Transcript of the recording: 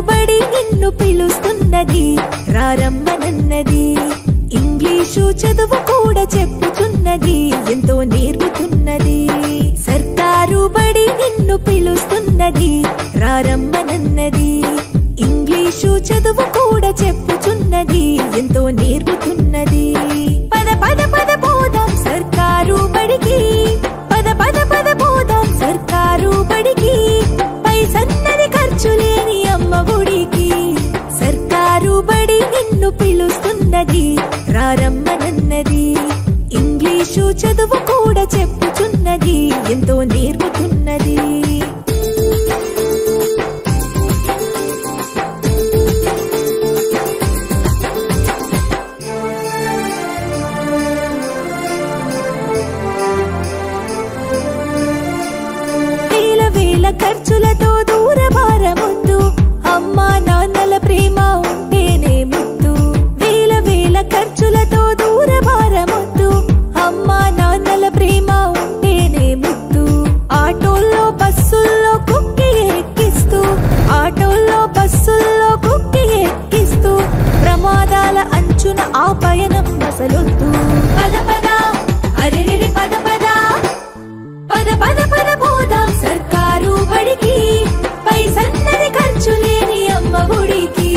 బడి నిన్ను పిలుస్తున్నది రారమ్మనన్నది ఇంగ్లీషు చదువు కూడా చెప్పుతున్నది ఎంతో నేర్పుతున్నది సర్కారు బడి నిన్ను పిలుస్తున్నది రారమ్మనన్నది ఇంగ్లీషు చదువు కూడా చెప్పుచున్నది ఎంతో నేర్పుతున్నది పద పద పద పోదాం సర్కారు బడికి పద పద పద పోదాం సర్కారు బడికి పై సన్నని ఖర్చు లేని అమ్మ గుడికి సర్కారు బడి నిన్ను పిలుస్తున్నది రారమ్మనన్నది ఇంగ్లీషు చదువు కూడా చెప్పుచున్నది ఎంతో నేర్పుతున్నది వేల వేల ఖర్చులతో దూర భారముద్దు అమ్మా నాన్నల ప్రేమ ఉంటేనే ముద్దు వేల వేల ఖర్చులతో దూర భారముద్దు అమ్మా నాన్నల ప్రేమ ఉంటేనే ముద్దు ఆటోల్లో బస్సుల్లో కుక్కి ఎక్కిస్తూ ఆటోల్లో బస్సుల్లో కుక్కి ఎక్కిస్తూ ప్రమాదాల అంచున ఆ పయనం అసలొద్దు పద పద అరెరెరి పద పద పద పద పద పోదాం సర్కారు బడికి పై సన్నది ఖర్చు లేని అమ్మ గుడికి